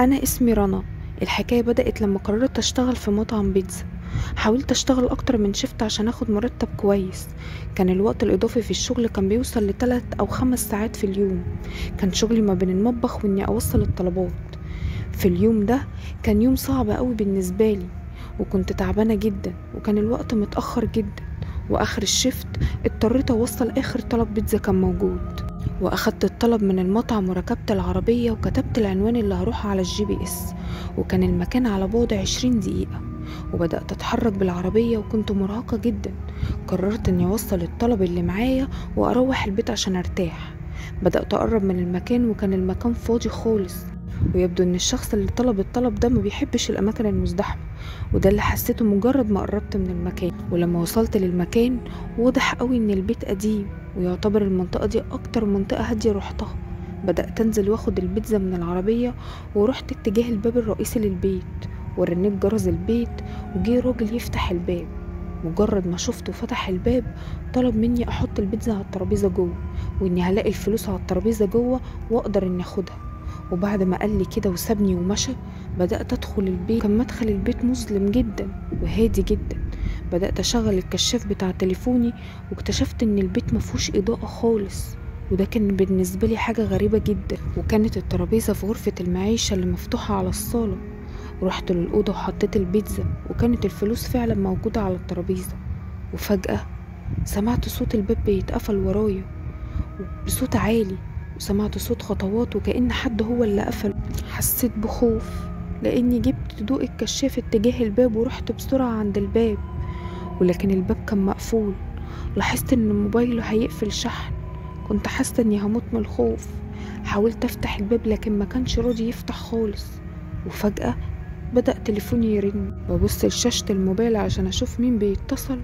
أنا اسمي رنا الحكاية بدأت لما قررت أشتغل في مطعم بيتزا حاولت أشتغل أكتر من شفت عشان أخد مرتب كويس كان الوقت الإضافي في الشغل كان بيوصل لتلات أو خمس ساعات في اليوم كان شغلي ما بين المطبخ وإني أوصل الطلبات في اليوم ده كان يوم صعب أوي بالنسبة لي وكنت تعبانة جدا وكان الوقت متأخر جدا وآخر الشفت اضطريت أوصل آخر طلب بيتزا كان موجود واخدت الطلب من المطعم وركبت العربية وكتبت العنوان اللي هروح على الجي بي اس وكان المكان على بعد عشرين دقيقة وبدأت أتحرك بالعربية وكنت مرهقة جدا قررت إني أوصل الطلب اللي معايا وأروح البيت عشان أرتاح بدأت أقرب من المكان وكان المكان فاضي خالص ويبدو إن الشخص اللي طلب الطلب ده ما بيحبش الأماكن المزدحمة وده اللي حسيته مجرد ما قربت من المكان ولما وصلت للمكان واضح قوي إن البيت قديم ويعتبر المنطقة دي أكتر منطقة هادية روحتها بدأت أنزل واخد البيتزا من العربية ورحت اتجاه الباب الرئيسي للبيت ورنيت جرس البيت وجه راجل يفتح الباب مجرد ما شفته فتح الباب طلب مني احط البيتزا على الترابيزه جوه واني هلاقي الفلوس على الترابيزه جوه واقدر اني اخدها وبعد ما قال لي كده وسابني ومشى بدات ادخل البيت كان مدخل البيت مظلم جدا وهادي جدا بدات اشغل الكشاف بتاع تليفوني واكتشفت ان البيت مفهوش اضاءه خالص وده كان بالنسبه لي حاجه غريبه جدا وكانت الترابيزه في غرفه المعيشه اللي مفتوحه على الصاله رحت للأوضة وحطيت البيتزا وكانت الفلوس فعلا موجودة على الترابيزة وفجأة سمعت صوت الباب بيتقفل ورايا بصوت عالي وسمعت صوت خطوات وكأن حد هو اللي قفل حسيت بخوف لأني جبت ضوء الكشاف اتجاه الباب ورحت بسرعة عند الباب ولكن الباب كان مقفول لاحظت ان موبايله هيقفل شحن كنت حاسة اني هموت من الخوف حاولت افتح الباب لكن ما كانش راضي يفتح خالص وفجأة بدأ تليفوني يرن ببص لشاشة الموبايل عشان أشوف مين بيتصل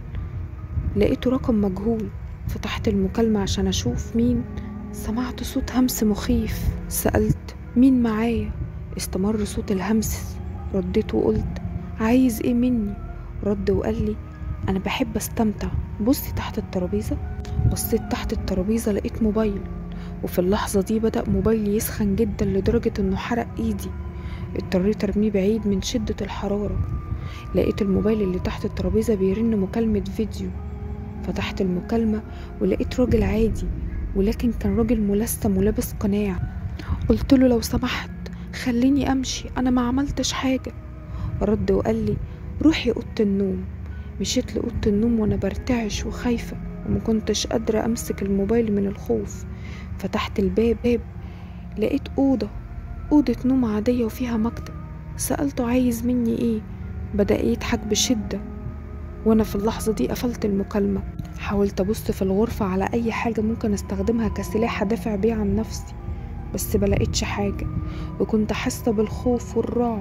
لقيته رقم مجهول فتحت المكالمة عشان أشوف مين سمعت صوت همس مخيف سألت مين معايا استمر صوت الهمس رديت وقلت عايز ايه مني رد وقال لي انا بحب استمتع بصي تحت الترابيزة بصيت تحت الترابيزة لقيت موبايل وفي اللحظة دي بدأ موبايلي يسخن جدا لدرجة انه حرق ايدي اضطريت ارميه بعيد من شدة الحرارة لقيت الموبايل اللي تحت الترابيزة بيرن مكالمة فيديو فتحت المكالمة ولقيت راجل عادي ولكن كان راجل ملثم ولابس قناع قلت له لو سمحت خليني امشي انا ما عملتش حاجة رد وقال لي روحي اوضة النوم مشيت لأوضة النوم وانا برتعش وخايفة وما كنتش قادرة امسك الموبايل من الخوف فتحت الباب باب لقيت أوضة أوضة نوم عادية وفيها مكتب سألته عايز مني ايه بدأ يضحك بشدة وانا في اللحظة دي قفلت المكالمة حاولت ابص في الغرفة على اي حاجة ممكن استخدمها كسلاح ادافع بيه عن نفسي بس ملقتش حاجة وكنت حاسة بالخوف والرعب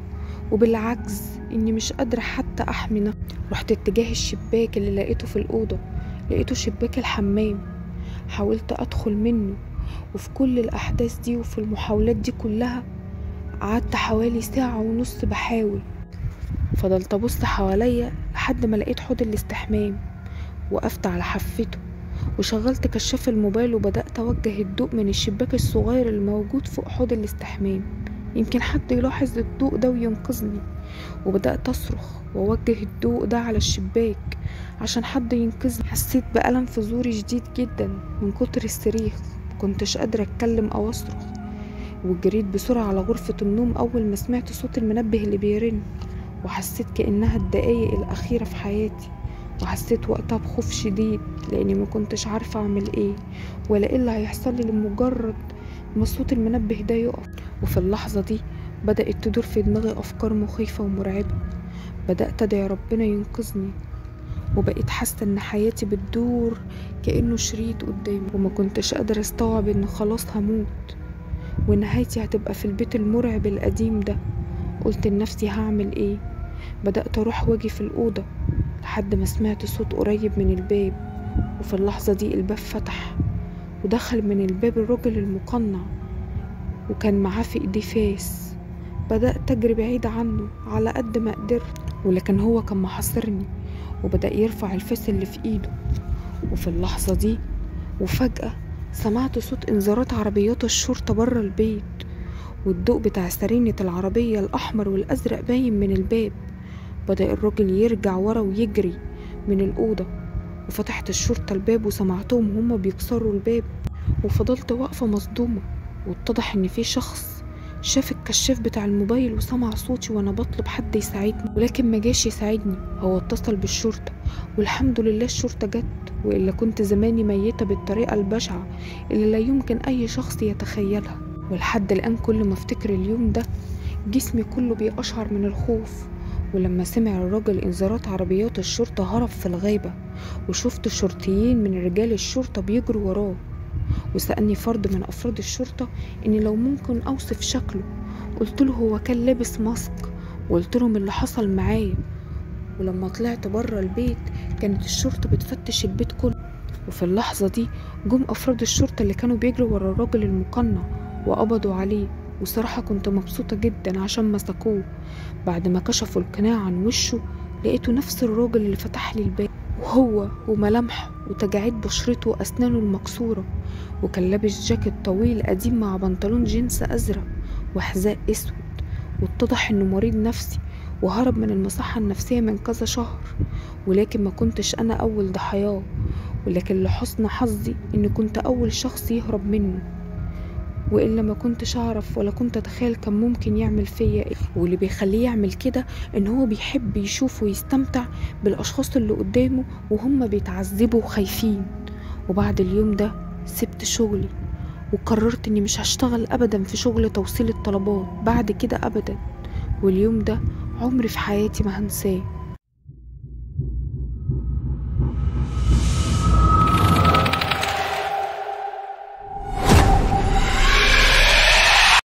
وبالعجز اني مش قادرة حتى احمي نفسي رحت اتجاه الشباك اللي لقيته في الأوضة لقيته شباك الحمام حاولت ادخل منه وفي كل الأحداث دي وفي المحاولات دي كلها قعدت حوالي ساعة ونص بحاول فضلت أبص حواليا لحد ما لقيت حوض الاستحمام وقفت على حفته وشغلت كشاف الموبايل وبدأت أوجه الضوء من الشباك الصغير الموجود فوق حوض الاستحمام يمكن حد يلاحظ الضوء ده وينقذني وبدأت أصرخ وأوجه الضوء ده على الشباك عشان حد ينقذني حسيت بألم في زوري شديد جدا من كتر الصريخ مكنتش قادرة أتكلم أو أصرخ وجريت بسرعة على غرفة النوم أول ما سمعت صوت المنبه اللي بيرن وحسيت كأنها الدقايق الأخيرة في حياتي وحسيت وقتها بخوف شديد لأني ما كنتش عارفة أعمل إيه ولا إيه اللي هيحصل لي لمجرد ما صوت المنبه ده يقف وفي اللحظة دي بدأت تدور في دماغي أفكار مخيفة ومرعبة بدأت أدعي ربنا ينقذني وبقيت حاسة إن حياتي بتدور كأنه شريط قدامي وما كنتش قادرة استوعب إن خلاص هموت ونهايتي هتبقى في البيت المرعب القديم ده قلت لنفسي هعمل ايه بدأت أروح واجي في الأوضة لحد ما سمعت صوت قريب من الباب وفي اللحظة دي الباب فتح ودخل من الباب الراجل المقنع وكان معاه في ايديه فاس بدأت أجري بعيد عنه على قد ما قدرت ولكن هو كان محاصرني وبدأ يرفع الفاس اللي في ايده وفي اللحظة دي وفجأة سمعت صوت انذارات عربيات الشرطة برا البيت والضوء بتاع سرينة العربية الأحمر والأزرق باين من الباب بدأ الراجل يرجع ورا ويجري من الأوضة وفتحت الشرطة الباب وسمعتهم هما بيكسروا الباب وفضلت واقفة مصدومة واتضح إن في شخص شاف الكشاف بتاع الموبايل وسمع صوتي وانا بطلب حد يساعدني ولكن ما جاش يساعدني هو اتصل بالشرطة والحمد لله الشرطة جت وإلا كنت زماني ميتة بالطريقة البشعة اللي لا يمكن أي شخص يتخيلها ولحد الآن كل ما افتكر اليوم ده جسمي كله بيقشعر من الخوف ولما سمع الراجل انذارات عربيات الشرطة هرب في الغابة وشفت شرطيين من رجال الشرطة بيجروا وراه وسألني فرد من أفراد الشرطة إني لو ممكن أوصف شكله قلت له هو كان لابس ماسك وقلت لهم اللي حصل معايا ولما طلعت بره البيت كانت الشرطة بتفتش البيت كله وفي اللحظة دي جم أفراد الشرطة اللي كانوا بيجروا ورا الراجل المقنع وقبضوا عليه وصراحة كنت مبسوطة جدا عشان مسكوه بعد ما كشفوا القناع عن وشه لقيته نفس الراجل اللي فتح لي الباب وهو وملامحه وتجاعيد بشرته وأسنانه المكسورة وكان لابس جاكيت طويل قديم مع بنطلون جينز أزرق وحذاء أسود واتضح إنه مريض نفسي وهرب من المصحة النفسية من كذا شهر ولكن ما كنتش أنا أول ضحاياه ولكن لحسن حظي إني كنت أول شخص يهرب منه وإلا ما كنتش أعرف ولا كنت أتخيل كان ممكن يعمل فيا إيه واللي بيخليه يعمل كده إن هو بيحب يشوف ويستمتع بالأشخاص اللي قدامه وهم بيتعذبوا وخايفين وبعد اليوم ده سبت شغلي وقررت إني مش هشتغل أبدا في شغل توصيل الطلبات بعد كده أبدا واليوم ده عمري في حياتي ما هنساه